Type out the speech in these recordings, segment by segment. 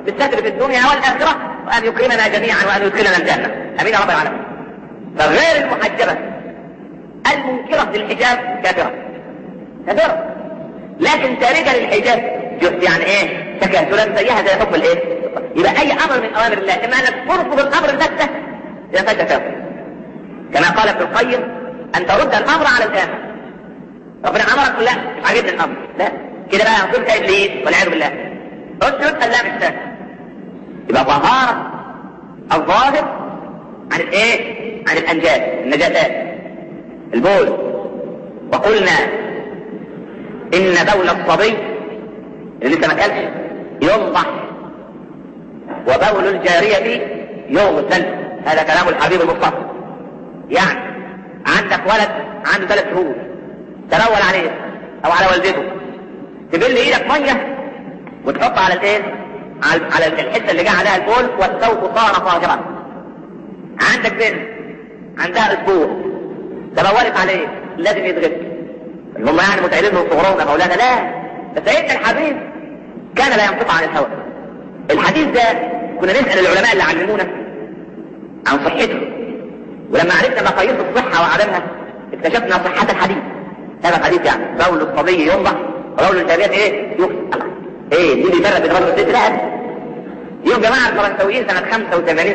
بالستر في الدنيا والاخره وان يكرمنا جميعا وان يدخلنا الجنه امين يا رب العالمين فغير المحجبه المنكره للحجاب كافره كافره لكن تاركه للحجاب يعني ايه تكاسلا زيها زي حكم الايه يبقى اي امر من اوامر الله اما انك ترفض الامر البتة اذا فانت كافر كما قال ابن القيم ان ترد الامر على الامر ربنا امرك لا مش عاجبني الامر لا كده بقى هتكون كابليس والعياذ بالله اسجد قال لا مش فاهم يبقى طهارة الظاهر عن الايه عن الانجاز النجاسات البول وقلنا ان بول الصبي اللي لسه ما كانش ينضح وبول الجارية يغسل هذا كلام الحبيب المصطفى يعني عندك ولد عنده ثلاث شهور تنول عليه او على والدته تبل ايدك ميه وتحط على الايه على على الحته اللي جه عليها البول والثوب صار طاهرا عندك بنت عندها اسبوع تبولت عليه لازم يتغسل اللي هم يعني متعلمين من صغرهم يا مولانا لا ده سيدنا الحبيب كان لا ينطق عن الهوى الحديث ده كنا نسال العلماء اللي علمونا عن صحته ولما عرفنا مقاييس الصحه وعدمها اكتشفنا صحه الحديث هذا الحديث يعني بول الصبي ينضح وبول الجاريه ايه يغسل ايه دي اللي فرق بين الرجل والست لا يوم جماعه الفرنسويين سنه 85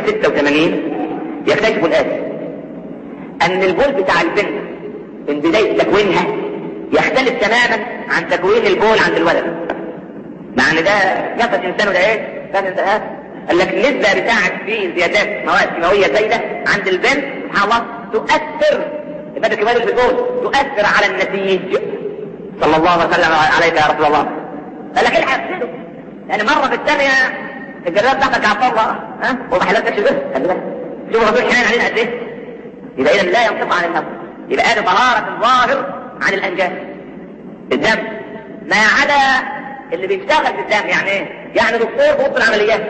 86 يكتشفوا الاتي ان البول بتاع البنت من بدايه تكوينها يختلف تماما عن تكوين البول عند الولد مع ان ده جسد انسان وده ايه؟ كان انتهاء قال لك النسبه بتاعت في زيادات مواد كيماويه زايده عند البنت سبحان الله تؤثر الماده الكيماويه اللي في البول تؤثر على النسيج صلى الله وسلم عليك يا رسول الله قال لك الحق كده يعني مره في الثانيه الجراب بتاعتك عفوا الله ها وما حلتكش بس خلي بالك شوفوا ربنا حنين علينا قد ايه يبقى اذا لا ينطق عن النفس يبقى هذه طهاره الظاهر عن الانجاز الدم ما عدا اللي بيشتغل في الدم يعني ايه يعني دكتور في اوضه العمليات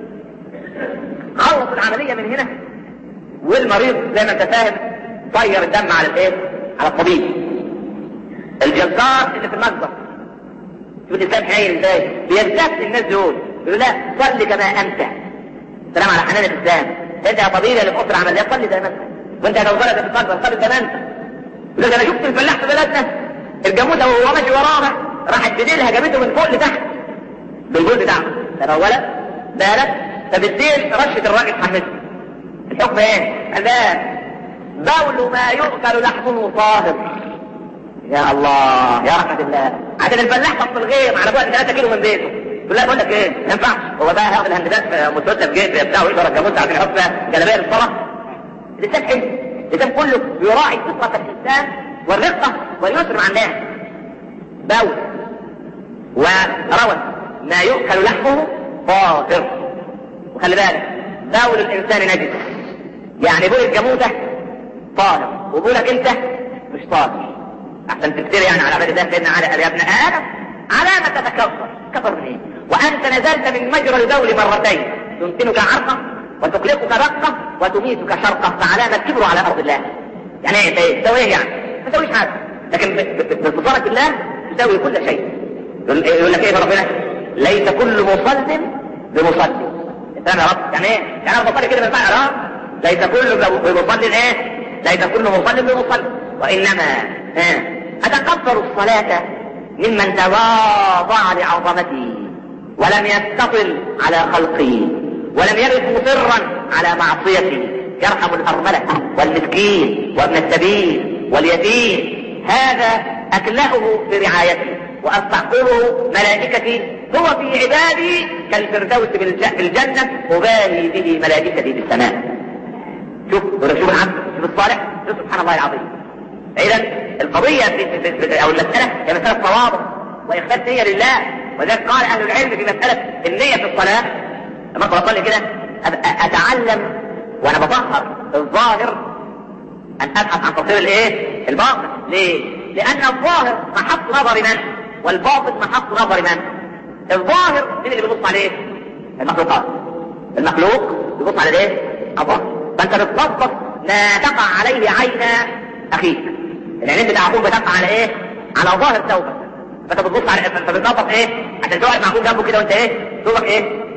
خلص العمليه من هنا والمريض زي ما انت فاهم طير الدم على الايه على الطبيب الجزار اللي في المصدر شوف الاسلام حنين ازاي بيستثني الناس دول يقول لا صلي كما انت سلام على حنان الاسلام انت يا طبيب اللي في اوضه العمليات صلي زي ما انت وانت لو ولد في المصدر صلي زي ما انت يقول انا شفت الفلاح في بلدنا الجاموسه وهو ماشي ورانا راحت بديلها جابته من فوق لتحت بالجول بتاعها ده ولد بالك فبالديل رشة الراجل حمته الحكم ايه؟ قال لا بول ما يؤكل لحمه طاهر يا الله يا رحمة الله عشان الفلاح طب الغيم على بعد 3 كيلو من بيته يقول لا بقول لك ايه ما ينفعش هو بقى هياخد الهندسات في مسدس في جيبه بتاعه يقدر الجاموسه عشان يحط فيها جلابيه للصلاه الانسان حلو الانسان كله بيراعي فطره الانسان والرقه واليسر مع الناس بول وروى ما يؤكل لحمه طاهر وخلي بالك بول الانسان نجس يعني بول الجاموسه طاهر وبولك انت مش طاهر احسن تكتير يعني على عباد الله سيدنا علي قال يا ابن ادم على ما تتكبر كبر من ايه وانت نزلت من مجرى البول مرتين تمكنك عرقه وتقلقك رقه وتميتك شرقه فعلامة الكبر على ارض الله يعني ايه ايه تسوي ايه يعني ما تسويش حاجه لكن بصفارة الله تسوي كل شيء يقول لك ايه ربنا ليس كل مصل بمصلي فاهم يا رب يعني ايه يعني انا بصلي كده من بعد ليس كل بمصل ايه ليس كل مصل بمصلي وانما ها اتكبر الصلاة ممن تواضع لعظمتي ولم يستطل على خلقي ولم يرد مصرا على معصيتي يرحم الأرملة والمسكين وابن السبيل واليتيم هذا أكلأه برعايتي وأستحقره ملائكتي هو في عبادي كالفردوس بالجنة أبالي به ملائكتي بالسماء شوف شوف العبد شوف الصالح شوف سبحان الله العظيم إذا القضية في, في, في أو المسألة هي مسألة تواضع وإخلاص نية لله وذلك قال أهل العلم في مسألة النية في الصلاة لما أقرأ أصلي كده أتعلم وأنا بطهر الظاهر أن أبحث عن تطهير الإيه؟ الباطن ليه؟ لأن الظاهر محط نظر من؟ والباطن محط نظر من؟ الظاهر مين اللي بيبص عليه؟ المخلوقات المخلوق بيبص على الايه؟ الظاهر فأنت بتبص ما تقع عليه عين أخيك العينين بتاع اخوك بتقع على ايه على ظاهر ثوبك فانت بتبص على فبتنظف ايه عشان تقعد مع اخوك جنبه كده وانت ايه ثوبك ايه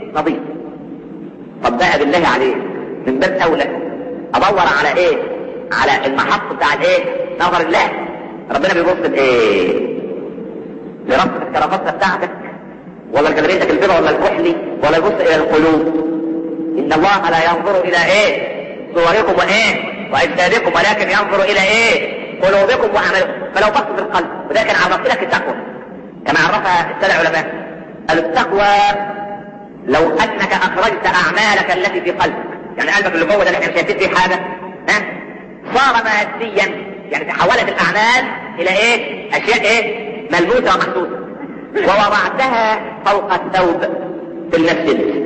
نظيف طب بقى بالله عليك من باب اولى ادور على ايه على المحط بتاع الايه نظر الله ربنا بيبص بايه لربط الكرافته بتاعتك ولا جلبيتك البيضة ولا الكحلي ولا يبص الى القلوب ان الله لا ينظر الى ايه صوركم وايه واجسادكم ولكن ينظر الى ايه قلوبكم واعمالكم فلو بص في القلب وده كان عرف لك التقوى كما عرفها السبع علماء التقوى لو انك اخرجت اعمالك التي في قلبك يعني قلبك اللي جوه ده اللي احنا شايفين فيه حاجه ها صار ماديا يعني تحولت الاعمال الى ايه اشياء ايه ملموسه ومحسوسه ووضعتها فوق الثوب في المسجد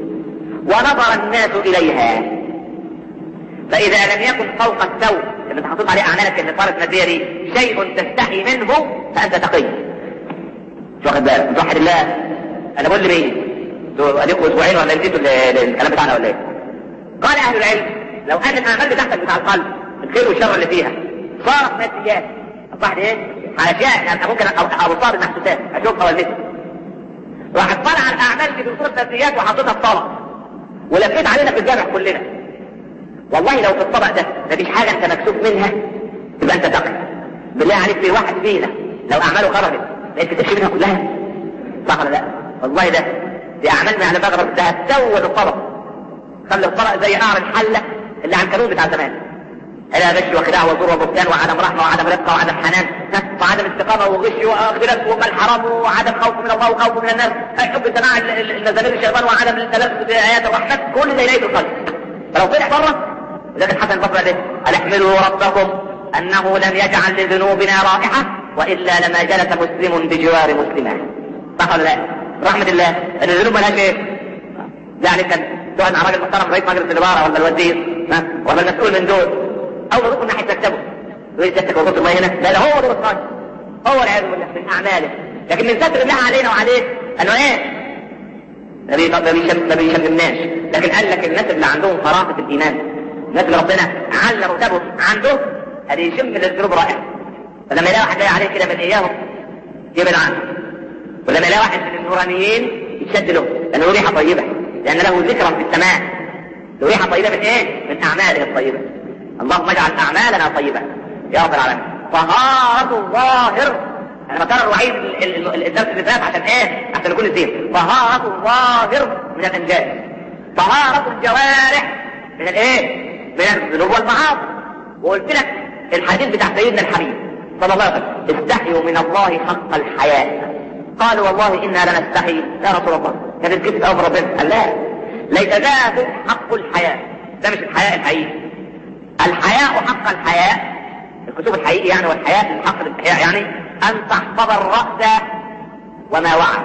ونظر الناس اليها فاذا لم يكن فوق الثوب اللي انت حاطط عليه اعمالك اللي صارت ماديه دي شيء تستحي منه فانت تقي مش واخد بالك توحد الله انا بقول لمين اديكم اسبوعين ولا نسيتوا الكلام بتاعنا ولا ايه قال اهل العلم لو ان الاعمال بتاعتك بتاع القلب الخير والشر اللي فيها صارت ماديات اصبحت ايه اشياء يعني ممكن ابصار المحسوسات اشوفها والمثل راح اطلع على الاعمال دي بصوره ماديات وحطيتها في طبق ولفيت علينا في الجامع كلنا والله لو في الطبق ده مفيش حاجه انت مكسوف منها يبقى انت تقي بالله عليك في واحد فينا لو اعماله خرجت بقيت تمشي منها كلها صح ولا لا والله ده دي اعمالنا على بغرب ده هتسود الطبق خلي الطبق زي قعر الحله اللي عن الكانون بتاع زمان الا غش وخداع وزور وبهتان وعدم رحمه وعدم رفقه وعدم حنان وعدم استقامه وغش واخذلك ومال حرام وعدم خوف من الله وخوف من الناس حب سماع المزامير الشيطان وعدم التلذذ بايات الرحمن كل ده يلاقي القلب فلو طلع بره لكن حسن البصري ده قال احملوا ربكم انه لم يجعل لذنوبنا رائحه والا لما جلس مسلم بجوار مسلمه صح ولا لا؟ رحمه الله ان الذنوب مالهاش ايه؟ يعني كان تقعد مع راجل محترم رئيس مجلس الاداره ولا الوزير ولا المسؤول من دول اول ما تدخل ناحيه مكتبه يقول سيادتك وقلت الله هنا لا لا هو دور الصالح هو العياذ بالله من اعماله لكن من ستر الله علينا وعليك انه ايه ما بيشممناش لكن قال لك الناس اللي عندهم فراسه الايمان الناس اللي ربنا على رتبهم عنده قال يشم للذنوب رائحه فلما يلاقي واحد جاي عليه كده من اياهم يبعد عنه ولما يلاقي واحد من النورانيين يتشد له لانه ريحه طيبه لان له ذكرا في السماء له ريحه طيبه من ايه؟ من اعماله الطيبه اللهم اجعل اعمالنا طيبه يا رب العالمين طهارة الظاهر انا بكرر وعيد الدرس اللي فات عشان ايه؟ عشان نكون الدين طهارة الظاهر من الانجاز طهارة الجوارح من الايه؟ من الذنوب والمعاصي وقلت لك الحديث بتاع سيدنا الحبيب صلى الله عليه وسلم استحيوا من الله حق الحياء قالوا والله انا لنستحي يا رسول الله كانت الكتب امر ربنا قال لا ليس ذاك حق الحياء ده مش الحياء الحقيقي الحياء حق الحياء الكتب الحقيقي يعني والحياء الحق الحياء يعني ان تحفظ الرأس وما وعى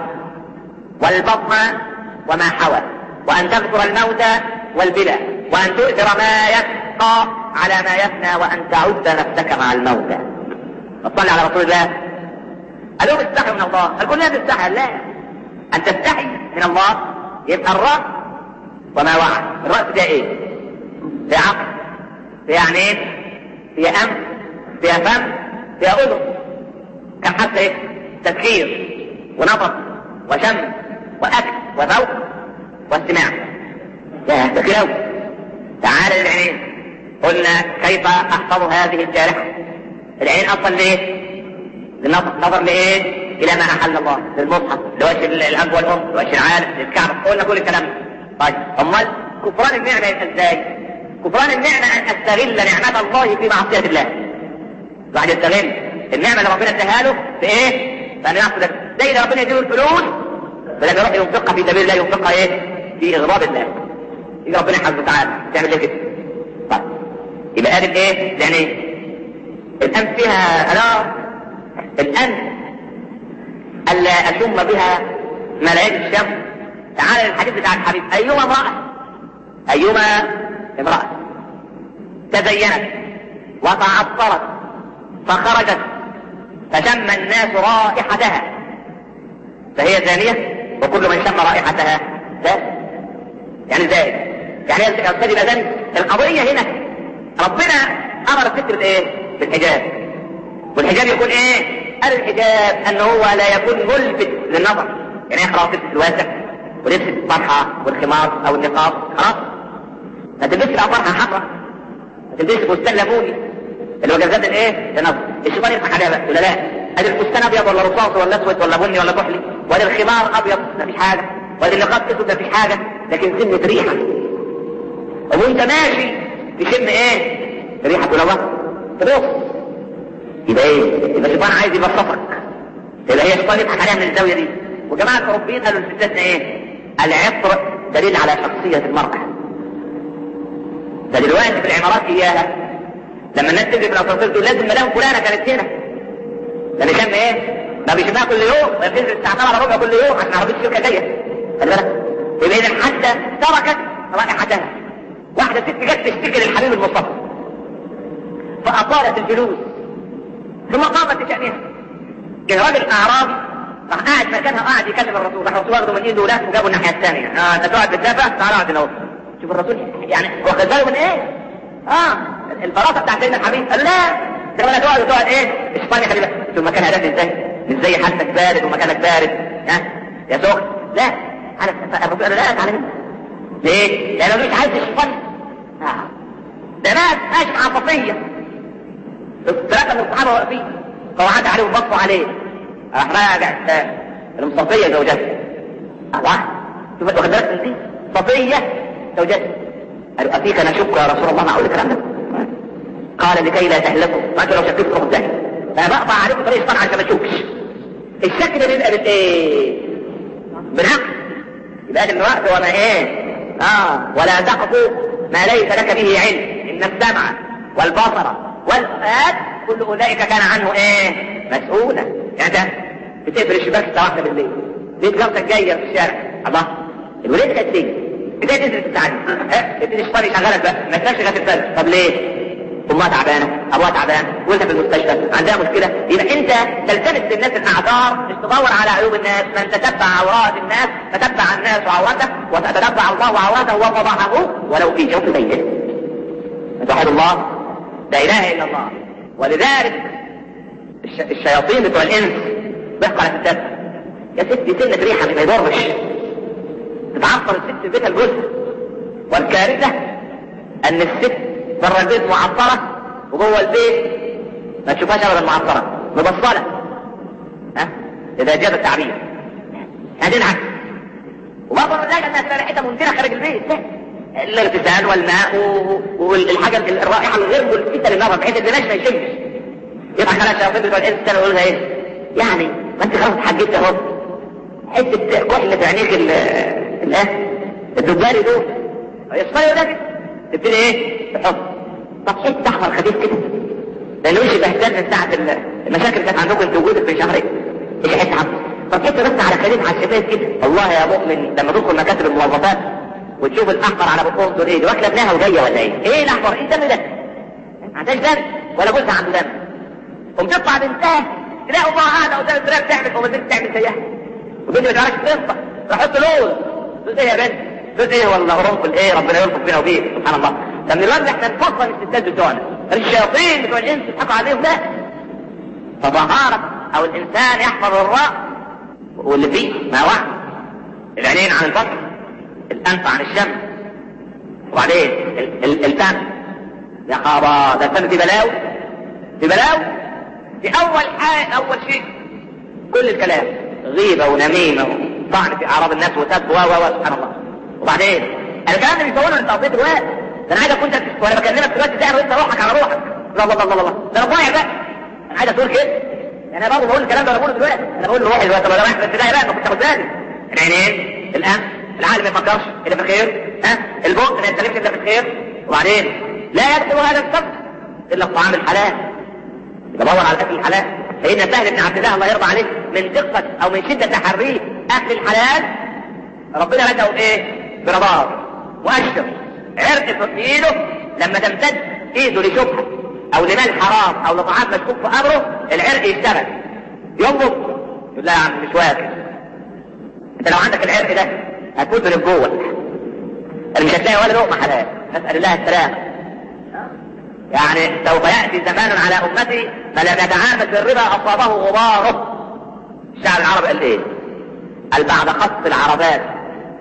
والبطن وما حوى وان تذكر الموت والبلى وان تؤثر ما يبقى على ما يفنى وان تعد نفسك مع الموتى اطلع على رسول الله قال لهم استحي من الله قال كلنا تستحي لا ان تستحي من الله يبقى الرأس وما وعى الرأس ده ايه ده عقل في عينين في أنف في فم في أذن كم حتى إيه؟ تفكير ونظر وشم وأكل وذوق واستماع يا ده كده تعال للعينين قلنا كيف أحفظ هذه الجارحة العين أصلا ليه؟ للنظر نظر لإيه؟ إلى ما أحل الله للمصحف لوجه الأب والأم لوجه العالم للكعبة قلنا كل الكلام طيب أمال كفران النعمة يبقى إزاي؟ كفران النعمة أن أستغل نعمة الله في معصية الله الواحد يستغل النعمة اللي ربنا اداها له في إيه؟ فأن يعصي زي اللي ربنا يديله الفلوس فلما يروح ينفقها في سبيل الله ينفقها إيه؟ في إغضاب الله يجي ربنا سبحانه وتعالى تعمل إيه كده؟ طيب يبقى قادم إيه؟ يعني الأنف فيها أنار الأنف ألا أشم بها ملائكة الشمس تعالى الحديث بتاع الحبيب أيما امرأة أيما امرأة تزينت وتعطرت فخرجت فشم الناس رائحتها فهي زانية وكل من شم رائحتها زاد يعني زاد يعني يا استاذ يبقى زاني القضية هنا ربنا امر فكرة ايه بالحجاب والحجاب يكون ايه قال الحجاب ان هو لا يكون ملفت للنظر يعني اقرا في الواسع ولبس الطرحه والخمار او النقاب خلاص ما تلبسش بقى طرحه حمراء ما تلبسش فستان ليموني اللي هو جزاد الايه؟ النصر الشيطان يضحك عليها بقى ولا لا؟ ادي الفستان ابيض ولا رصاص ولا اسود ولا بني ولا كحلي ولا الخمار ابيض ما فيش حاجه ولا النقاب اسود ما فيش حاجه لكن سنه ريحه وانت ماشي تشم ايه؟ ريحه الهواء تبص يبقى ايه؟ يبقى الشيطان عايز يبسطك يبقى هي الشيطان يضحك عليها من الزاويه دي وجماعه الاوروبيين قالوا للستاتنا ايه؟ العطر دليل على شخصيه المراه ده دلوقتي في العمارات اياها لما الناس تجري في الاسانسير تقول لازم مدام فلانه كانت هنا ده اللي كان ايه؟ ما بيشمها كل يوم ما بتنزل الساعه 8 ربع كل يوم عشان عربيه الشركه جايه خلي بالك يبقى اذا حتى تركت رائحتها واحده ست جت تشتكي للحبيب المصطفى فاطالت الجلوس ثم قامت بشانها كان راجل اعرابي راح قاعد مكانها وقاعد يكلم الرسول راح الرسول واخده من ايده ولاف وجابه الناحيه الثانيه اه انت تقعد تدافع تعال اقعد هنا شوف الرسول يعني واخد باله من ايه؟ اه الفراسه بتاعت سيدنا الحبيب قال لا ده ولا تقعد وتقعد ايه؟ اسبانيا خلي بالك شوف مكانها ده ازاي؟ مش زي حالتك بارد ومكانك بارد ها يا سخن لا على الرسول قال لا تعالى هنا ليه؟ لانه مش عايز اسبانيا آه. ده ناس ماشي مع صفيه ثلاثه من الصحابه واقفين فوعد عليه وبصوا عليه راح راجع المصطفيه زوجته الله شوف واخد بالك من دي صفيه زوجته قالوا أفيك نشك يا رسول الله معقول الكلام ده قال لكي لا تهلكوا ما انتوا لو شكيت تروحوا تاني فانا بقطع عليكم طريق الشيطان عشان ما اشوفش الشك ده بيبقى بالايه؟ بالعقل يبقى ده الوقت وما ايه؟ اه ولا تقف ما ليس لك به علم ان السمع والبصر والفؤاد كل اولئك كان عنه ايه؟ مسؤولا يعني ده بتقفل الشباك الساعه واحده بالليل ليه جارتك جايه في الشارع الله الولاد كانت ليه؟ بداية تدرس التعليم ها ابتدي الشيطان يشغلك بقى ما تنامش غير الفجر طب ليه؟ امها تعبانه ابوها تعبان وانت في المستشفى عندها مشكله يبقى انت تلتمس للناس الاعذار مش تدور على عيوب الناس من تتبع عورات الناس فتتبع الناس عورته وتتبع الله عورته وفضحه ولو في جوف بيته توحد الله لا اله الا الله ولذلك الش... الشياطين بتوع الانس بيحكوا على ستات يا ستي سنة ريحه ما يضرش تتعطر الست في بيتها الجزء والكارثة ان الست بره البيت معطرة وجوه البيت ما تشوفهاش ابدا معطرة مبصلة ها اذا جاز التعبير هذه العكس وبرضه من ذلك انها تبقى ريحتها ممتنة خارج البيت لا الاغتسال والماء والحاجة الرائحة الغير ملفتة للنظر بحيث الدماغ ما يشمش يبقى خلاص الشياطين بتوع الانس كانوا يقولوا ايه؟ يعني ما انت خلاص اتحجبت اهو حتة كحل في عينيك الايه الدباري دول يصفيوا ده تبتدي ايه تحط طب حته احمر خفيف كده لانه مش بهتان من ساعه المشاكل كانت عندكم انتوا وجودك في شهرين ايش حته احمر طب حته بس على خفيف على الشفايف كده والله يا مؤمن لما تدخل مكاتب الموظفات وتشوف الاحمر على بطون دول ايه دي واكله ابنها وجايه ولا ايه؟ ايه الاحمر؟ ايه الدم ده؟ ما عندهاش دم ولا جوزها عنده دم قوم تطلع بنتها تلاقي امها قاعده قدام الدولاب تعمل وما تعمل زيها وبنتي ما تعرفش تنطق تحط لون تقول ايه يا بنت تقول ايه والله قرنفل ايه ربنا يلطف بينا وبيك سبحان الله ده من الوقت احنا نفضل الستات بتوعنا الشياطين بتوع الانس يضحكوا عليهم لا فطهارة او الانسان يحفظ الراء واللي فيه ما وعي العينين عن البصر الانف عن الشم وبعدين الفم يا خبا ده الفم دي بلاوي دي بلاوي دي اول حاجه اول شيء كل الكلام غيبه ونميمه وطعن في اعراض الناس وسب و و سبحان الله وبعدين الكلام ده بيصوروا لتقضيه الوقت ده انا عايز اكون وانا بكلمك دلوقتي تعرف انت روحك على روحك لا لا لا لا لا ده انا ضايع بقى انا عايز اقول كده يعني انا برضه بقول الكلام ده انا بقوله دلوقتي انا بقول لروحي دلوقتي طب انا رايح في الابتدائي بقى ما كنت اخد بالي العينين الانف العقل ما يفكرش اللي في الخير ها البق ما يستلمش الا في الخير وبعدين لا يدخل هذا السبب الا الطعام الحلال يدور على الاكل الحلال فإن سهل بن عبد الله الله يرضى عليه من دقة أو من شدة تحريه أكل الحلال ربنا بدأوا إيه؟ برباط وأشر عرق في إيده لما تمتد إيده لشبهة أو لمال حرام أو لطعام مشكوك في أمره العرق يشتغل ينبض يقول لا يا عم مش واكل أنت لو عندك العرق ده هتموت من جوه مش هتلاقي ولا لقمة حلال نسأل الله السلامة يعني سوف يأتي زمان على أمتي فلم يتعامل بالربا أصابه غباره الشعب العربي قال إيه؟ قال بعد خط العربات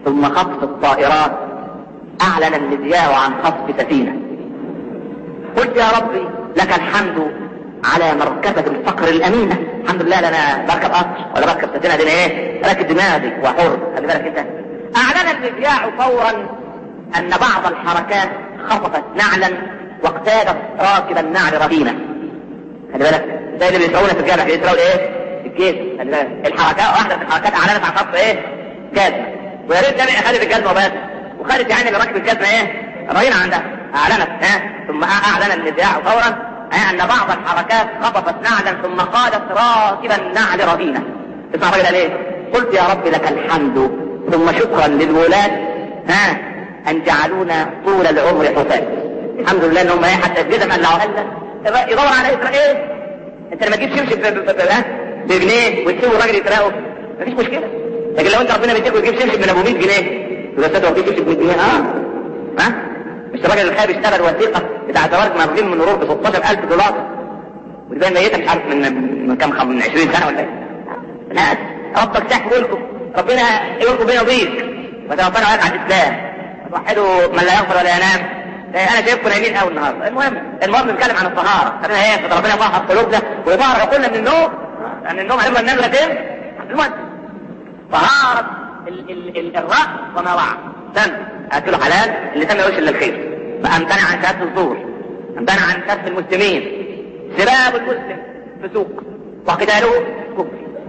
ثم خطف الطائرات اعلن المذياع عن خطف سفينة قلت يا ربي لك الحمد على مركبة الفقر الامينة الحمد لله لا انا بركب قطر ولا بركب سفينة دي ايه راكب دماغي وحر خلي بالك انت اعلن المذياع فورا ان بعض الحركات خطفت نعلا واقتادت راكب النعل رهينة خلي بالك زي اللي بيسرقونا في الجامع بيسرقوا ايه الجيش خلي بالك الحركات واحدة من الحركات اعلنت عن خطف ايه جزمة ويا ريت جامع خدت الجزمة بس وخدت يعني اللي راكب الجزمة ايه رهينة عندها اعلنت ها ثم اعلن المذياع فورا أن بعض الحركات خطفت نعلا ثم قالت راكبا النعل رهينة اسمع الراجل قال ايه قلت يا رب لك الحمد ثم شكرا للولاة ها ان جعلونا طول العمر حفاة الحمد لله ان هم ايه حتى الجزم قلعوها لنا يدور على اسرائيل انت لما تجيب شمشم بجنيه وتسيبه الراجل يسرقه مفيش مشكله لكن لو انت ربنا بيديك وتجيب شمشم من ابو 100 جنيه يبقى انت واخدين شمشم ب 100 جنيه اه ها مش الراجل الخاب اشتغل وثيقه بتاع زواج مرغين من مرور ب 16000 دولار ودي ميته مش عارف من من كام خم من 20 سنه ولا ايه لا ربك ساحب لكم ربنا يلقوا بينه وبينك وتوفانا عليك على الاسلام توحدوا من لا يغفر ولا ينام انا شايفكم نايمين قوي النهارده المهم المهم نتكلم عن الطهاره خلينا ايه ربنا يطهر قلوبنا ويطهر عقولنا من النوم لان النوم هنبقى ننام لغايه المهم طهاره ال ال ال الراس وما وعى دم اكله حلال اللي تم يوش الا الخير فامتنع عن شهاده الزور امتنع عن شهاده المسلمين سباب المسلم فسوق وقتاله كفر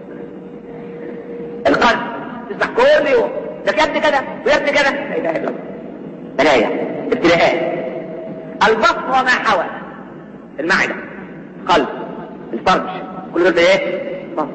القلب تسمع كل يوم ده يا ابني كذا ويا ابني كذا لا اله الا الله بلايا ابتلاءات البطن وما حوى المعدة قلب الفرج كل دول ايه بطن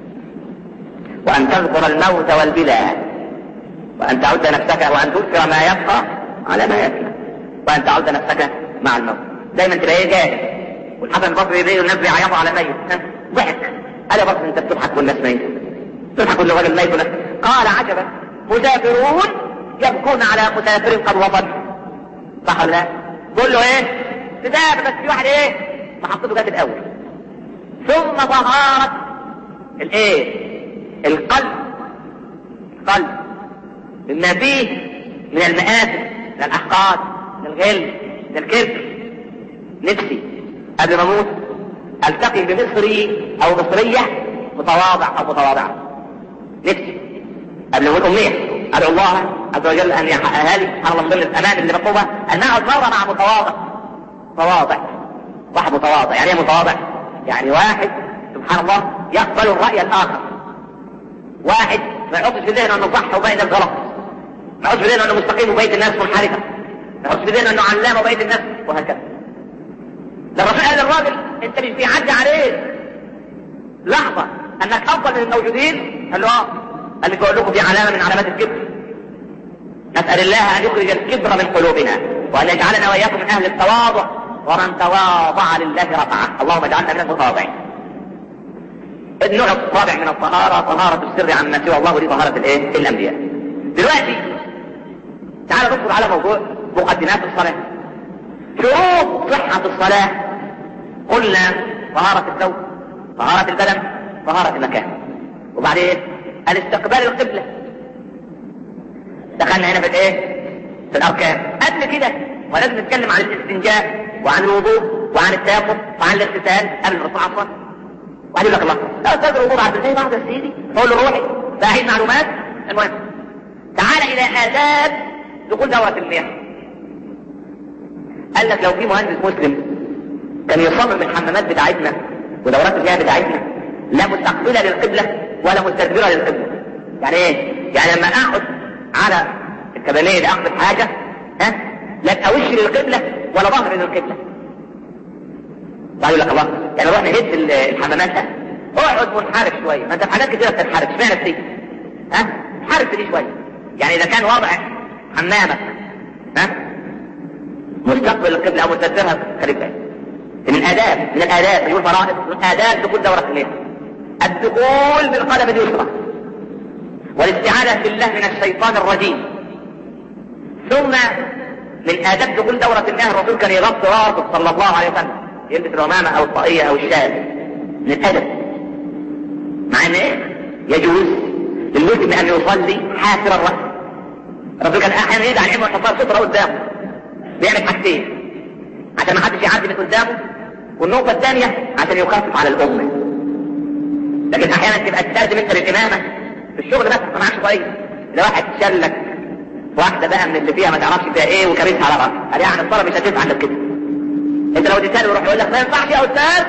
وان تذكر الموت والبلا وان تعد نفسك وان تذكر ما يبقى على ما يبقى وان تعد نفسك مع الموت دايما تبقى ايه جاهز والحسن البصري يبين الناس بيعيطوا على ميت ضحك قال يا بصري انت بتضحك والناس ميت تضحك والراجل ميت ولا قال عجبا مسافرون يبكون على مسافر قد وطن صح ولا لا؟ قول له ايه؟ مسافر بس في واحد ايه؟ محطته جت الاول ثم طهارة الايه؟ القلب القلب مما فيه من المآثم من الأحقاد من الغل من الكذب نفسي قبل ما اموت التقي بمصري او مصرية متواضع او متواضعة نفسي قبل ما اموت امنية ادعو الله عز وجل ان يحققها لي سبحان الله من ضمن الامال اللي بطلبها ان اقعد مرة مع متواضع متواضع واحد متواضع يعني ايه متواضع؟ يعني واحد سبحان الله يقبل الرأي الاخر واحد ما يحطش في ذهنه انه صح وباقي الناس غلط ما يحطش في ذهنه انه مستقيم وبقيه الناس منحرفه ما يحطش في ذهنه انه علام وبقيه الناس وهكذا ده الرسول قال للراجل انت مش بيعدي عليك لحظه انك افضل من الموجودين قال له اه قال لي بقول لكم في علامه من علامات الكبر نسال الله ان يخرج الكبر من قلوبنا وان يجعلنا واياكم من اهل التواضع ومن تواضع لله رفعه اللهم اجعلنا من المتواضعين النوع الرابع من الطهارة طهارة السر عما سوى الله ودي طهارة الايه؟ الانبياء. دلوقتي تعال ندخل على موضوع مقدمات الصلاة. شروط صحة الصلاة قلنا طهارة الثوب، طهارة البدن، طهارة المكان. وبعدين الاستقبال القبلة. دخلنا هنا في الايه؟ في الاركان. قبل كده ولازم نتكلم عن الاستنجاء وعن الوضوء وعن التيمم وعن الاغتسال قبل الرفع عفوا وقال لك الله لا استاذ الامور عبد زي بعض يا سيدي اقول له روحي فاهي معلومات المهم تعال الى اداب دخول دوره المياه قال لك لو في مهندس مسلم كان يصمم الحمامات بتاعتنا ودورات المياه بتاعتنا لا مستقبله للقبله ولا مستدبره للقبله يعني ايه؟ يعني لما اقعد على الكبانيه اللي اخذ حاجه ها لا اوش للقبله ولا ظهر للقبله يقول لك الله يعني روح نهد الحمامات ده اقعد منحرف شويه ما انت في حاجات كتيره بتنحرف اشمعنى دي ها انحرف دي شويه يعني اذا كان وضع حمامك ها مستقبل القبله او مستدبرها خلي بالك من اداب من الاداب يقول فرائض من اداب دخول دوره الليل الدخول بالقدم اليسرى والاستعاذه بالله من الشيطان الرجيم ثم من اداب دخول دوره المياه الرسول كان يغطي راسه صلى الله عليه وسلم يلبس العمامة او الطاقية او الشال من الادب مع ان ايه يجوز للمسلم ان يصلي حافر الرأس الرسول كان احيانا يدعي العلم ويحطها ستره قدامه بيعمل حاجتين عشان ما حدش يعدي من قدامه والنقطه الثانيه عشان يخفف على الامه لكن احيانا تبقى تستخدم انت للامامه في الشغل بس ما معكش كويس لو واحد شلك واحده بقى من اللي فيها ما تعرفش فيها ايه وكريتها على راسك قال يعني الطلب مش هتنفع الا كده انت لو تسال يروح يقول لك ما ينفعش يا استاذ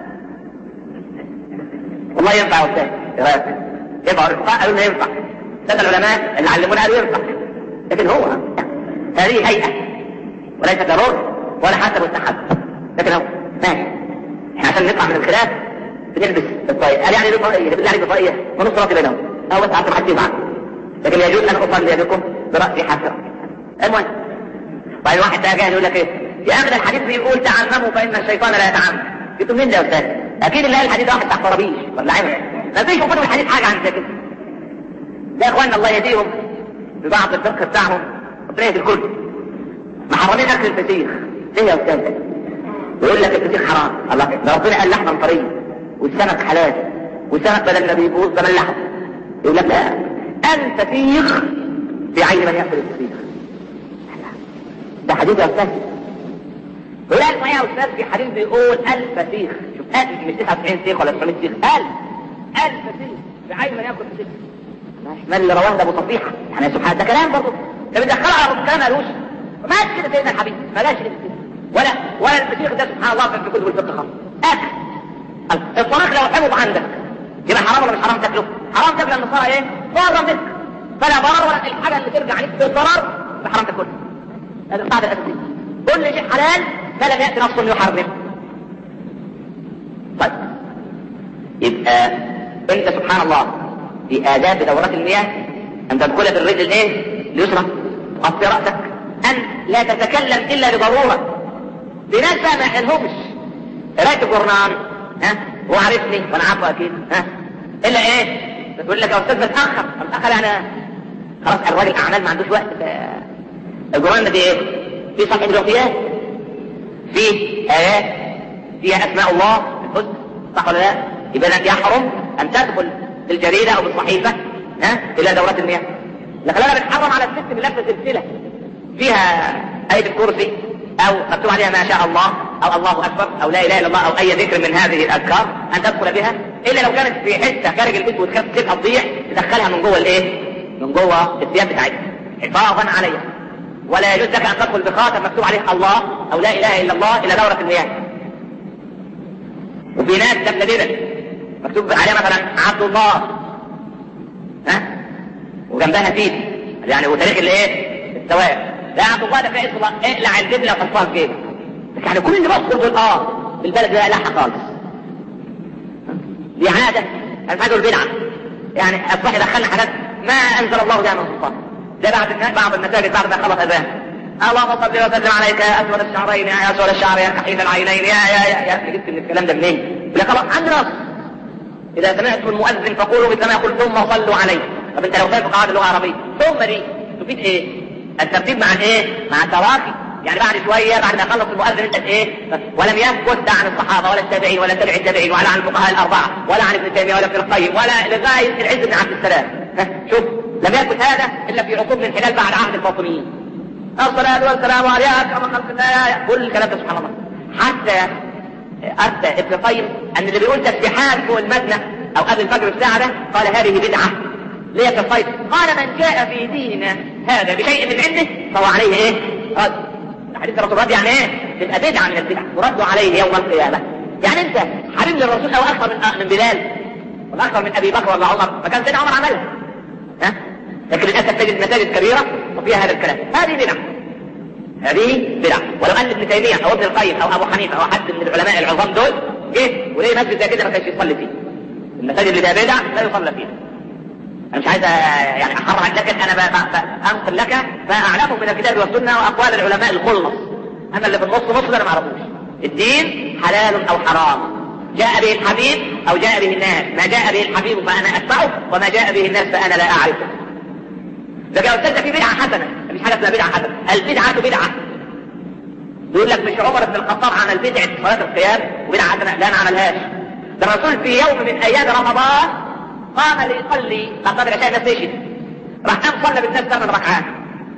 والله ينفع يا استاذ ايه رايك؟ ينفع الفقهاء قالوا انه ينفع ده العلماء اللي علمونا قالوا ينفع لكن هو هذه هيئه وليس ضرور ولا حتى مستحب لكن هو ماشي احنا عشان نطلع من الخلاف بنلبس الطاقية قال يعني ايه طاقية بالله عليك طاقية ونص راسي بينهم او بس عشان حد يزعل لكن يجوز ان اصلي بكم براسي حسرة المهم طيب واحد ده جاي يقول لك ايه يا اخي الحديث بيقول تعلموا فان الشيطان لا يتعلم جبتوا منين ده يا استاذ اكيد اللي قال الحديث ده واحد تحت طرابيش ولا عمل ما فيش موجود في الحديث حاجه عن كده ده يا اخوانا الله يهديهم ببعض الفقه بتاعهم ربنا يهدي الكل محرمين اكل الفسيخ ليه يا استاذ يقول لك الفسيخ حرام الله ده ربنا قال لحما طريه والسمك حلال والسمك بدل ما بيبوظ ده من اللحم يقول لك لا الفسيخ بعين من ياكل الفسيخ ده حديث يا استاذ يقول لك يا استاذ في حديث بيقول الفسيخ شوف ألف مش 99 سيخ ولا 900 سيخ ألف الفسيخ بعين من ياكل الفسيخ ما اللي رواه ده ابو صفيحه يعني سبحان ده كلام برضه ده بيدخلها على كلام مالوش ما قالش كده سيدنا الحبيب ما قالش كده ولا ولا الفسيخ ده سبحان الله في كتب الفقه خالص اكل الطلاق لو حفظ عندك يبقى حرام ولا مش حرام تاكله؟ حرام تاكل النصارى ايه؟ ضارة منك فلا ضرر ولا الحاجة اللي ترجع عليك بالضرر فحرام تاكلها هذا القاعدة الأساسية كل شيء حلال فلم يأتي نص يحرم طيب يبقى انت سبحان الله في آداب دورات المياه أن تدخل بالرجل الايه؟ اليسرى تغطي رأسك أن لا تتكلم إلا لضرورة بناس بقى ما يحلهمش قراية الجورنال ها هو عارفني وانا عارفه اكيد ها الا ايه تقول لك يا استاذ بتاخر بتاخر يعني خلاص الراجل اعمال ما عندوش وقت الجورنال ده فيه ايه في صفحه الوفيات في ايات فيها اسماء الله الحسن صح ولا لا يبقى يحرم ان تدخل بالجريده او بالصحيفه ها الى دورات المياه لكن انا بنحرم على الست من لابسه سلسله فيها ايه الكرسي او مكتوب عليها ما شاء الله او الله اكبر او لا اله الا الله او اي ذكر من هذه الاذكار ان تدخل بها الا لو كانت في حته خارج البيت وتخاف تسيبها تضيع تدخلها من جوه الايه؟ من جوه الثياب بتاعتها حفاظا عليها ولا يجوز لك ان تدخل بخاتم مكتوب عليه الله او لا اله الا الله الى دوره المياه وفي ناس تبتدئ مكتوب عليها مثلا عبد الله ها وجنبها تيت يعني وتاريخ الايه؟ الثواب لا عبد الله ده في اسم الله اقلع الدبله وحطها في جيبك يعني كل اللي بصر دول اه البلد ده لا خالص دي عاده الفجر البدعه يعني اصبح يدخلنا حاجات ما انزل الله بها من سلطان ده بعد بعض المساجد بعد ما خلص اذان اللهم صل وسلم عليك يا اسود الشعرين يا اسود الشعر يا كحيل العينين يا يا يا يا جبت من الكلام ده منين؟ لا خلاص عندنا نص اذا سمعتم المؤذن فقولوا مثل ما يقول ثم صلوا عليه طب انت لو فاهم قواعد اللغه العربيه ثم دي تفيد ايه؟ الترتيب مع الايه؟ مع التراخي يعني بعد شوية بعد ما خلص المؤذن انت ايه ولم يثبت عن الصحابة ولا التابعين ولا تابع التابعين ولا عن الفقهاء الأربعة ولا عن ابن تيمية ولا ابن القيم ولا لغاية العز بن عبد السلام شوف لم يثبت هذا إلا في عقوب الانحلال بعد عهد الفاطميين الصلاة والسلام على أكرم خلق الله كل الكلام ده سبحان الله حتى أفتى ابن القيم أن اللي بيقول تسبيحات فوق المدنة أو قبل الفجر بساعة ده قال هذه بدعة ليه في الصيف قال من جاء في ديننا هذا بشيء من عنده فهو عليه ايه رد حديث الرسول رد يعني ايه تبقى بدعه من البدع ورد عليه يوم القيامه يعني انت حبيب للرسول او اكثر من من بلال ولا اكثر من ابي بكر ولا عمر فكان سيدنا عمر عملها ها لكن للاسف تجد مساجد كبيره وفيها هذا الكلام هذه بدعه هذه بدعه ولو ان ابن تيميه او ابن القيم او ابو حنيفه او حد من العلماء العظام دول جه وليه مسجد زي كده ما كانش يصلي فيه المساجد اللي فيها بدع لا يصلى فيها انا مش عايز يعني احرج لكن انا انقل لك ما اعلمه من الكتاب والسنه واقوال العلماء الخلص اما اللي في النص نص ده انا ما اعرفوش الدين حلال او حرام جاء به الحبيب او جاء به الناس ما جاء به الحبيب فانا اتبعه وما جاء به الناس فانا لا اعرفه لكن يا استاذ في بدعه حسنه مفيش حاجه اسمها بدعه حسنه البدعه بدعه يقول لك مش عمر بن الخطاب عمل بدعه صلاه القيام وبدعه حسنه لا ما عملهاش ده الرسول في يوم من ايام رمضان قام ليصلي قد العشاء الناس مشيت راح قام صلى بالناس ثمان ركعات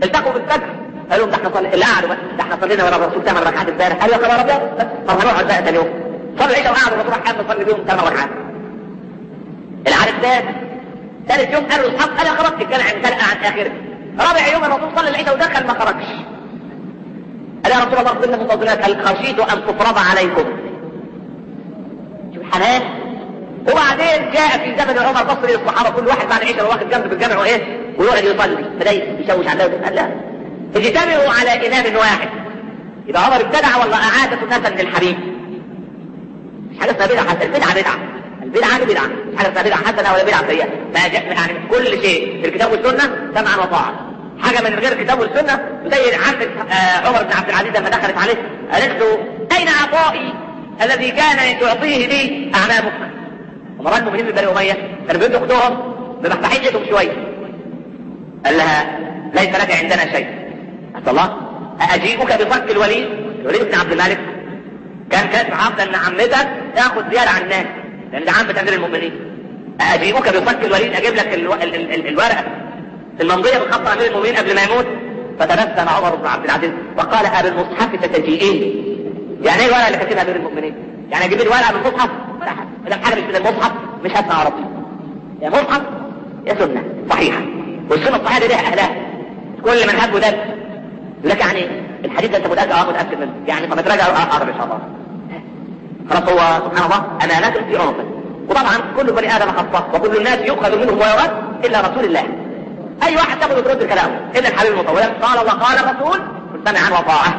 التقوا بالفجر قالوا لهم ده احنا صلي اللي قعدوا بس ده احنا صلينا ورا الرسول ثمان ركعات امبارح قالوا يا خبر ابيض بس طب هنقعد بقى ثاني يوم صلوا العشاء وقعدوا الرسول راح قام نصلي بيهم ثمان ركعات العدد الثالث ثالث يوم قالوا الاصحاب انا خرجت الجامع امتلأ عن اخره رابع يوم الرسول صلى العشاء ودخل ما خرجش قال يا رسول الله اغفر لنا منتظرات قال خشيت ان تفرض عليكم شوف الحنان وبعدين جاء في زمن عمر بصري الصحابه كل واحد بعد العشاء واخد جنب في الجامع وايه ويقعد يصلي بدا يشوش على قال لا اجتمعوا على امام واحد يبقى عمر ابتدع ولا اعاد سنه من الحبيب مش حاجه اسمها بدعه حسنه البدعه بدعه البدعه دي بدعه مش حاجه اسمها بدعه حسنه ولا بدعه سيئه ما جاء يعني كل شيء في الكتاب والسنه سمعا وطاعه حاجه من غير الكتاب والسنه زي عمة آه عمر بن عبد العزيز لما دخلت عليه قالت له اين عطائي الذي كان تعطيه لي اعمامك امراء المؤمنين من بني اميه كانوا بيدوا خدوهم بمفتاحين ايدهم شويه قال لها ليس لك عندنا شيء قالت الله أأجيئك بصك الوليد الوليد بن عبد الملك كان كاتب عقد ان عمتك تاخذ زياده عن الناس لان ده عمة امير المؤمنين أأجيئك بصك الوليد اجيب لك الو... ال... ال... ال... الورقه الممضيه بخط امير المؤمنين قبل ما يموت فتبسم عمر بن عبد العزيز وقال ابي المصحف ستجيئين يعني ايه الورقه اللي كاتبها امير المؤمنين يعني اجيب لي ورقه من المصحف ما دام حاجه مش من المصحف مش هسمع عربي يا مصحف يا سنه صحيحه والسنه الصحيحه دي ليها اهلها كل من هب ده لك يعني الحديث ده انت متاكد اه متاكد منه يعني طب تراجع اقرب ان شاء الله خلاص هو سبحان الله امانات في عنقه وطبعا كل بني ادم خطاء وكل الناس يؤخذ منهم ويرد الا رسول الله اي واحد تاخذ وترد كلامه الا الحبيب المطول قال وقال الرسول سمعا وطاعه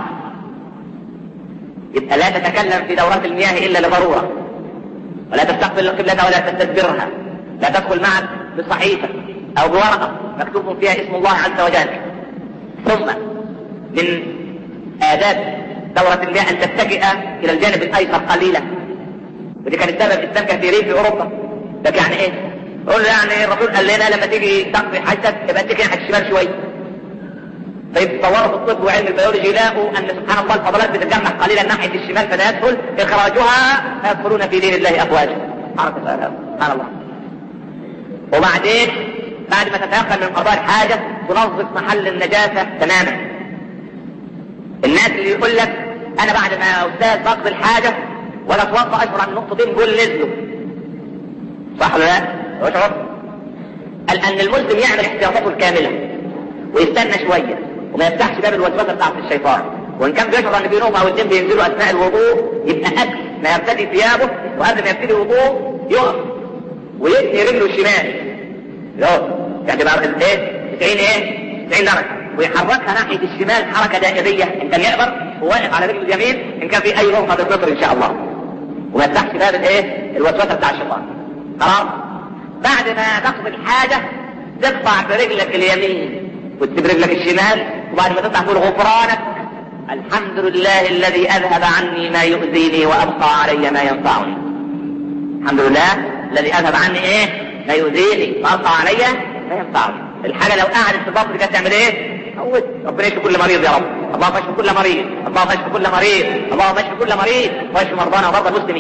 يبقى لا تتكلم في دورات المياه الا لضروره ولا تستقبل القبلة ولا تستدبرها لا تدخل معك بصحيفة او بورقة مكتوب فيها اسم الله عز وجل ثم من آداب دورة المياه أن تتجه إلى الجانب الأيسر قليلا ودي كانت سبب إسلام كثيرين في أوروبا لك يعني إيه؟ يقول له يعني الرسول قال لنا لما تيجي تقضي حاجتك يبقى اتجه ناحية الشمال شوية طيب تصوروا في الطب وعلم البيولوجي يلاقوا ان سبحان الله الفضلات بتتجمع قليلا ناحيه الشمال فلا يدخل اخراجها فيدخلون في دين الله افواجا سبحان الله وبعدين بعد ما تتيقن من قضاء الحاجه تنظف محل النجاسه تماما الناس اللي يقول لك انا بعد ما استاذ بقضي الحاجه ولا اتوضا اشعر عن نقطتين دول نزلوا صح ولا لا؟ اشعر قال ان المسلم يعمل احتياطاته الكامله ويستنى شويه وما يفتحش باب الوسوسه بتاعت الشيطان وان كان بيشعر ان بينهم او الاثنين بينزلوا اثناء الوضوء يبقى قبل ما يرتدي ثيابه وقبل ما يبتدي الوضوء يقف ويثني رجله الشمال يقف يعني بقى ايه 90 ايه 90 درجه ويحركها ناحيه الشمال حركه دائريه ان كان يقدر وواقف على رجله اليمين ان كان في اي نقطه بالفطر ان شاء الله وما يفتحش باب الايه الوسوسه بتاع الشيطان خلاص بعد ما تقضي الحاجه تقطع برجلك اليمين وتسيب رجلك الشمال وبعد ما تطلع تقول غفرانك الحمد لله الذي اذهب عني ما يؤذيني وابقى علي ما ينفعني الحمد لله الذي اذهب عني ايه ما يؤذيني وابقى علي ما ينفعني الحاجه لو قعدت في البطن كانت تعمل ايه موت ربنا يشفي كل مريض يا رب اللهم اشفي كل مريض اللهم اشفي كل مريض اللهم اشفي كل مريض واشفي مرضانا ومرضى المسلمين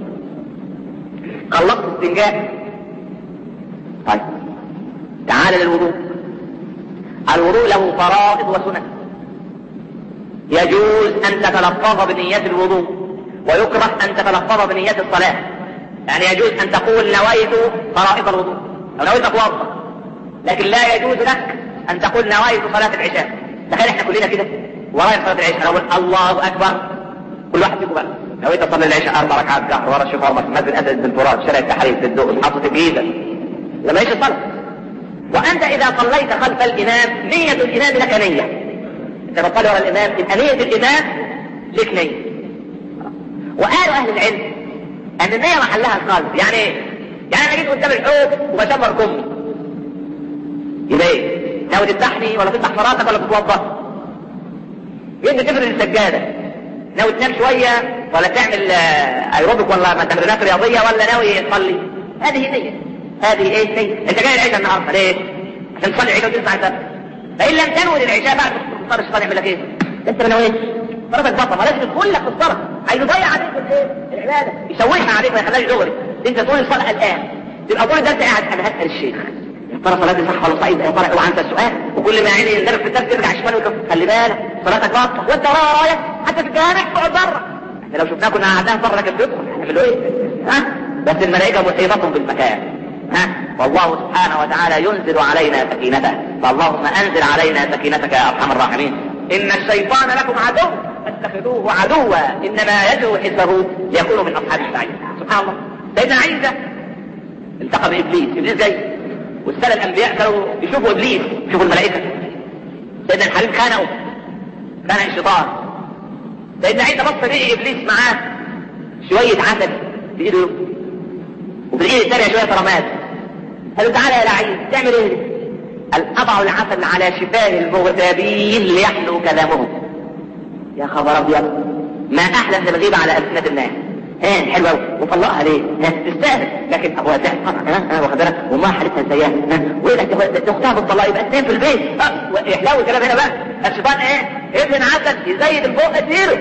خلصت استنجاء طيب تعال للوضوء الوضوء له فرائض وسنن يجوز أن تتلفظ بنية الوضوء ويكره أن تتلفظ بنية الصلاة يعني يجوز أن تقول نويت فرائض الوضوء أو نويت أتوضأ لكن لا يجوز لك أن تقول نويت صلاة العشاء تخيل احنا كلنا كده ورايا صلاة العشاء نقول الله أكبر كل واحد فيكم بقى نويت أصلي العشاء أربع ركعات جهر ورا الشفار في مسجد أسد بن تراب شارع التحرير في الدق محطة الجيزة لما يجي الصلاة وأنت إذا صليت خلف الإمام نية الإمام لك نية أنت بتصلي ورا الإمام يبقى نية الإمام لك نية وقالوا أهل العلم أن النية محلها القلب يعني إيه؟ يعني أنا جيت قدام الحوض وبشمر كمي يبقى إيه؟ ناوي تفتحني ولا تفتح فراتك ولا تتوضأ؟ أنت تفرد السجادة ناوي تنام شوية ولا تعمل ايروبيك ولا تمرينات رياضية ولا ناوي تصلي؟ هذه نية هذه ايه نية انت جاي العشاء النهارده ليه؟ عشان تصلي العشاء وتسمع الدرس فان لم تنوي للعشاء بعد ما الشيطان يعمل لك ايه؟ انت ما نويتش صلاتك بطل ما لازم تدخل لك في الصلاه عايز يضيع عليك الايه؟ العباده يشوشها عليك ما يخليهاش دغري انت تقول الصلاه الان تبقى طول ده انت قاعد انا هسال الشيخ يا ترى صلاتي صح ولا صحيح يا ترى اوعى انت السؤال وكل ما يعني يندرب في الدرس يرجع شمال ويقول خلي بالك صلاتك باطله وانت ورايا رايح حتى في الجامع تقعد بره احنا لو شفناه كنا قعدناه بره كان بيدخل هنعمل ايه؟ ها؟ بس الملائكه محيطه بالمكان ها؟ والله سبحانه وتعالى ينزل علينا سكينته فاللهم انزل علينا سكينتك يا ارحم الراحمين ان الشيطان لكم عدو فاتخذوه عدوا انما يدعو حزبه ليكونوا من اصحاب السعير سبحان الله سيدنا عيسى التقى بابليس ابليس جاي والسنة الانبياء كانوا يشوفوا ابليس يشوفوا الملائكة سيدنا الحبيب خانقه خانق الشيطان سيدنا عيسى بص لقي ابليس معاه شوية عسل في ايده وفي الايد الثانية شوية رماد قال له تعالى يا لعين تعمل ايه؟ قال اضع العسل على شفاه المغتابين ليحلو كلامهم يا خبر ابيض ما احلى ان بغيب على السنة الناس ايه حلوه قوي وطلقها ليه؟ ها تستاهل لكن ابوها تعب طبعا ها واخد بالك وما حالتها ازاي ها وايه ده اختها بالطلاق يبقى اثنين في البيت اه واحلاو الكلام هنا بقى الشيطان ايه؟ ابن عسل يزيد الفوق اديله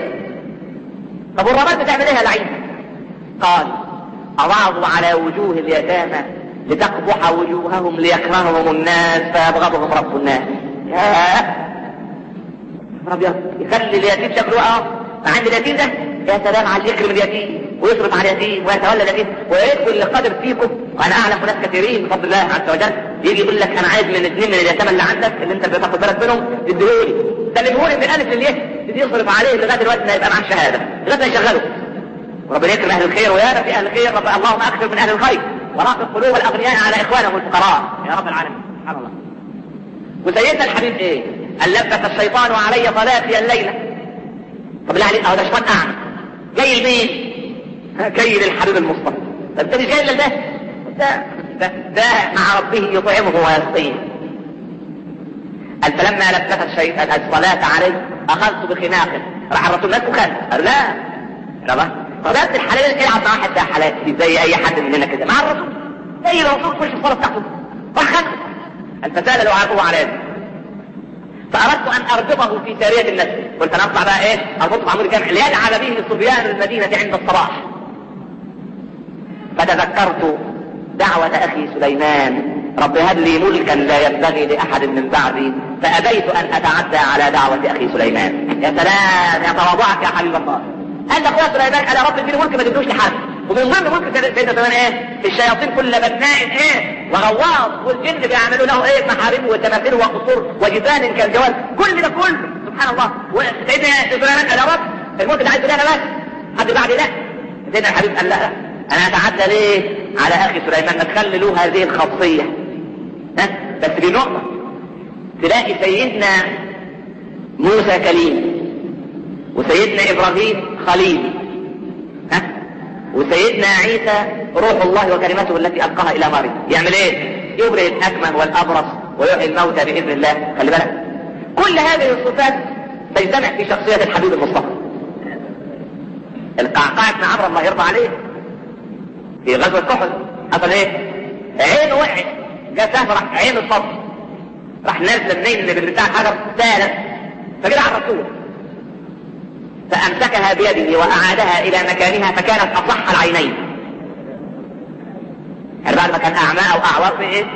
طب والرماد بتعمل ايه يا لعين؟ قال اضعوا على وجوه اليتامى لتقبح وجوههم ليكرههم الناس فيبغضهم رب الناس يا ابيض يخلي اليتيم شكله اه عند اليتيم ده يا سلام على يكرم اليتيم ويصرف على اليتيم ويتولى اليتيم ويدخل اللي قادر فيكم وانا اعلم ناس كثيرين بفضل الله عز وجل يجي يقول لك انا عايز من اثنين من اليتامى اللي عندك اللي انت بتاخد بالك منهم تديهولي سلمهولي من الالف لليه تدي يصرف عليه لغايه دلوقتي ما يبقى معاه شهاده لغايه ما يشغله وربنا يكرم اهل الخير ويا في اهل الخير رب اللهم اكثر من اهل الخير ورافق قلوب الاغنياء على اخوانهم الفقراء يا رب العالمين سبحان الله وسيدنا الحبيب ايه؟ قال لبس الشيطان علي صلاتي الليله طب لا عليك اهو ده شيطان اعمى جاي لمين؟ جاي للحبيب المصطفى طب انت مش جاي لده ده ده, ده مع ربه يطعمه ويسقيه قال فلما لبست الشيطان الصلاة عليه اخذت بخناقه راح الرسول مات وخد قال لا ربا صلاة الحلال العب مع واحد ده حلال زي اي حد مننا كده مع الرسول زي الرسول خش الصلاة بتاعته راح خد قال فسال لعابه على يده فأردت أن أربطه في سارية النسل قلت أنا أطلع بقى إيه أربطه مع عمود الجامع ليجعل به صبيان المدينة عند الصباح فتذكرت دعوة أخي سليمان رب هب لي ملكا لا ينبغي لأحد من بعدي فأبيت أن أتعدى على دعوة أخي سليمان يا سلام يا تواضعك يا حبيب الله قال أخويا سليمان أنا رب اديني ملك ما تدوش لحد ومن ضمن ملك سيدنا سليمان ايه الشياطين كل بناء ايه وغواص والجن بيعملوا له ايه محارم وتماثيل وقصور وجبال كالجوال كل ده كله سبحان الله وسيدنا سليمان قال يا رب الملك ده عايز انا بس حد بعدي لا سيدنا الحبيب قال لا انا اتعدى ليه على اخي سليمان ما تخلي له هذه الخاصيه ها بس بنقطه تلاقي سيدنا موسى كليم وسيدنا ابراهيم خليل ها وسيدنا عيسى روح الله وكلمته التي القاها الى مريم يعمل ايه يبرئ الاكمه والابرص ويحيي الموتى باذن الله خلي بالك كل هذه الصفات تجتمع في شخصيه الحبيب المصطفى القعقاع بن عمرو الله يرضى عليه في غزوه كحل حصل ايه عينه وقعت جاء سهم راح عينه اتصاب راح نازل منين من بتاع الحجر سالت فجرى على الرسول فأمسكها بيده وأعادها إلى مكانها فكانت أصح العينين يعني بعد ما كان أعمى أو أعور في إيه؟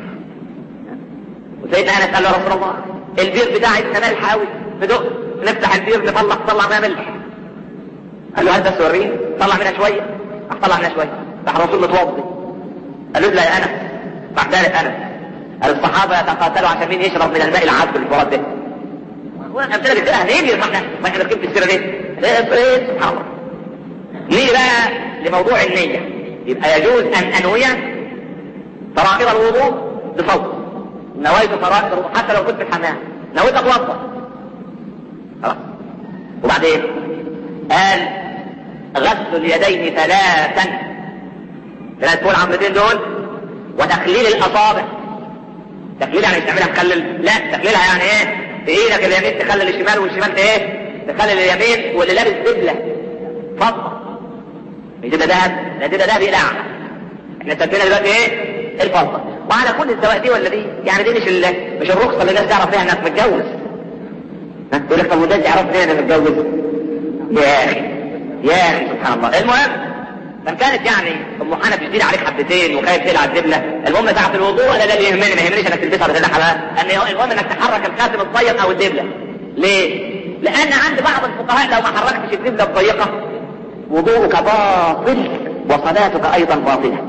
وسيدنا أنس قال له رسول الله البير بتاعي ابن ملح قوي بدق نفتح البير نطلع طلع منها ملح قال له هات بس وريني طلع منها شوية راح طلع منها شوية راح الرسول متوضي قال له لا يا أنس راح ذلك أنس قال الصحابة يتقاتلوا عشان مين يشرب من الماء العذب الفرات ده امثله بتبقى ليه يرحمنا ما احنا بنكتب السيره دي ايه سبحان الله نيجي بقى لموضوع النيه يبقى يجوز ان انوي فرائض الوضوء بصوت نويت فرائض الوضوء حتى لو كنت في الحمام نويت اتوضا خلاص وبعدين قال غسل اليدين ثلاثا ثلاث فول عمرتين دول وتخليل الاصابع تخليل يعني مش تعملها مخلل لا تخليلها يعني ايه في ايدك اليمين تخلي الشمال والشمال ايه تخلي اليمين واللي لابس دبلة فضة مش دبلة دهب لا دبلة دهب يقلع احنا سمينا دلوقتي ايه الفضة وعلى كل السواء دي ولا دي يعني دي مش ال... مش الرخصة اللي الناس تعرف فيها انك متجوز تقول لك طب والناس يعرف فيها انك متجوز يا اخي يا اخي سبحان الله المهم كان كانت يعني ام حنف تشيل عليك حبتين وخايف تقلع الدبله المهم ساعه الوضوء انا ده اللي يهمني ما يهمنيش انك تلبسها ولا تقلعها ان المهم انك تحرك الخاتم الضيق او الدبله ليه؟ لان عند بعض الفقهاء لو ما حركتش الدبله الضيقه وضوءك باطل وصلاتك ايضا باطله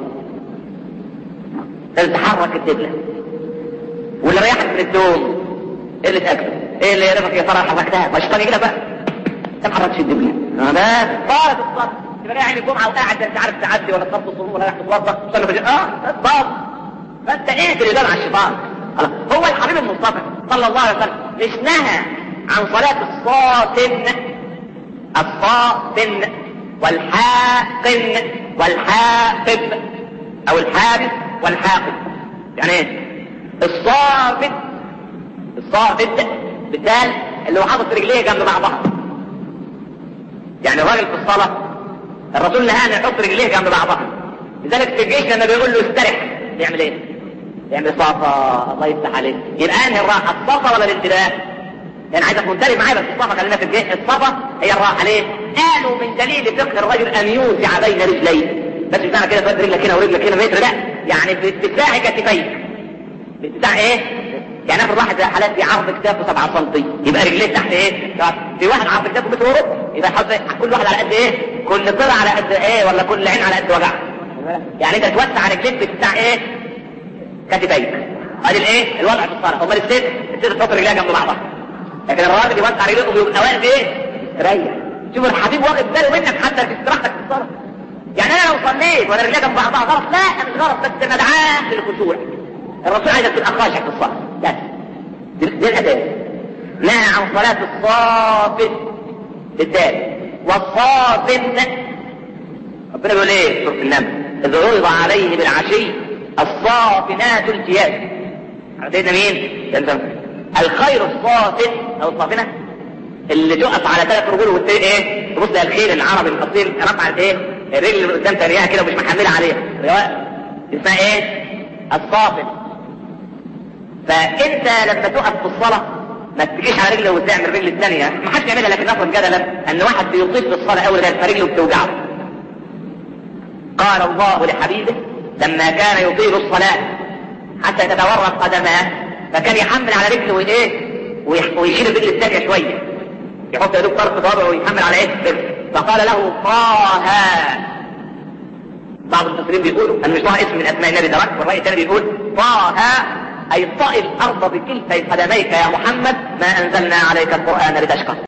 لازم تحرك الدبله واللي ريحك من الدوم ايه اللي تاكله؟ ايه اللي يعرفك يا ترى حركتها؟ ما الشيطان يجي لك بقى انت ما حركتش الدبله بس طالت الصلاه تبقى رايح الجمعه وقاعد انت عارف تعدي ولا تصلي الصبح ولا رايح تتوضا تصلي في اه باب فانت ايه اللي على الشيطان هو الحبيب المصطفى صلى الله عليه وسلم مش نهى عن صلاة الصافن الصافن والحاقن والحاقب او الحابس والحاقب يعني ايه الصافن الصافن بالدال اللي هو حاطط رجليه جنب بعضها يعني الراجل في الصلاه الرسول نهى ان يحط رجليه جنب بعضها لذلك في الجيش لما بيقول له استرح يعمل ايه؟ يعمل صفا الله يفتح عليك يبقى انهي الراحه الصفا ولا الانتباه؟ يعني عايزك منتبه معايا بس الصفا خلينا في الجيش الصفا هي الراحه ليه؟ قالوا من دليل فقه الرجل ان يوسع بين رجليه بس مش معنى كده تودي رجلك هنا ورجلك هنا متر لا يعني باتساع كتفيك باتساع ايه؟ يعني افرض واحد حالات في عرض كتافه 7 سم يبقى رجليه تحت ايه؟ في واحد عرض كتافه متر وربع يبقى يحط كل واحد على قد ايه؟ كل طلع على قد ايه ولا كل عين على قد وجع يعني انت توسع رجليك بتاع ايه؟ كتفيك ادي الايه؟ الوضع في الصلاه امال الست الست تحط رجليها جنب بعضها لكن الراجل يوسع رجليه ويبقى واقف ايه؟ ريح شوف الحبيب واخد باله منك حتى في استراحتك في الصلاه يعني انا لو صليت وانا رجليا جنب بعضها غلط لا مش غلط بس مدعاه للخشوع الرسول عايزك تبقى خاشع في الصلاه بس دي الأداة نهى عن صلاة الصافن بالدال والصافن ربنا بيقول ايه في سورة النمل إذ عرض عليه بالعشي الصافنات الجياد عرفنا مين؟ الخير الصافن أو الصافنة اللي تقف على ثلاث رجول والتاني ايه؟ تبص للخير العربي القصير رفعت ايه؟ الرجل اللي قدام تريها كده ومش محملة عليها اسمها ايه؟ الصافن فانت لما تقف في الصلاه ما تجيش على رجله وتعمل الرجل الثانيه ما حدش يعملها لكن نفرض جدلا ان واحد بيطيل في الصلاه اول غير فرجله بتوجعه قال الله لحبيبه لما كان يطيل الصلاه حتى تتورط قدماه فكان يحمل على رجله وايه ويشيل الرجل الثانيه شويه يحط يدوب طرف صوابعه ويحمل على ايه فقال له طه بعض المفسرين بيقولوا ان مش طه اسم من اسماء النبي ده والراي الثاني بيقول طه أي طئ الأرض بكلتي قدميك يا محمد ما أنزلنا عليك القرآن لتشقى